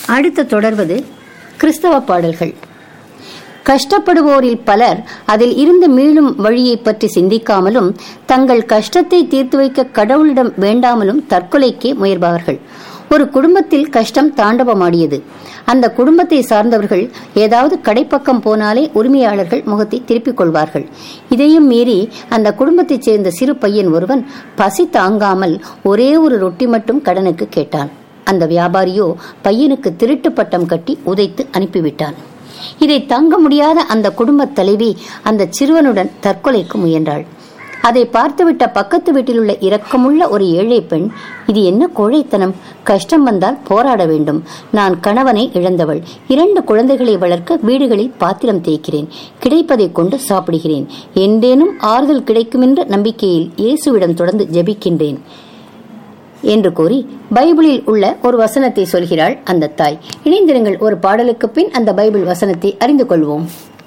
அடுத்து தொடர்வது கிறிஸ்தவ பாடல்கள் கஷ்டப்படுவோரில் பலர் அதில் இருந்து மீளும் வழியை பற்றி சிந்திக்காமலும் தங்கள் கஷ்டத்தை தீர்த்து வைக்க கடவுளிடம் வேண்டாமலும் தற்கொலைக்கே முயல்பவர்கள் ஒரு குடும்பத்தில் கஷ்டம் தாண்டவமாடியது அந்த குடும்பத்தை சார்ந்தவர்கள் ஏதாவது கடைப்பக்கம் போனாலே உரிமையாளர்கள் முகத்தை திருப்பிக் கொள்வார்கள் இதையும் மீறி அந்த குடும்பத்தைச் சேர்ந்த சிறு பையன் ஒருவன் பசி தாங்காமல் ஒரே ஒரு ரொட்டி மட்டும் கடனுக்கு கேட்டான் அந்த வியாபாரியோ பையனுக்கு திருட்டு பட்டம் கட்டி உதைத்து அனுப்பிவிட்டான் இதை தாங்க முடியாத அந்த குடும்பத் தலைவி அந்த சிறுவனுடன் தற்கொலைக்கு முயன்றாள் அதை பார்த்துவிட்ட பக்கத்து வீட்டில் உள்ள இரக்கமுள்ள ஒரு ஏழை பெண் இது என்ன கோழைத்தனம் கஷ்டம் வந்தால் போராட வேண்டும் நான் கணவனை இழந்தவள் இரண்டு குழந்தைகளை வளர்க்க வீடுகளில் பாத்திரம் தேய்க்கிறேன் கிடைப்பதை கொண்டு சாப்பிடுகிறேன் என்றேனும் ஆறுதல் கிடைக்குமென்ற நம்பிக்கையில் இயேசுவிடம் தொடர்ந்து ஜெபிக்கின்றேன் என்று கூறி பைபிளில் உள்ள ஒரு வசனத்தை சொல்கிறாள் அந்த தாய் இணைந்திருங்கள் ஒரு பாடலுக்கு பின் அந்த பைபிள் வசனத்தை அறிந்து கொள்வோம்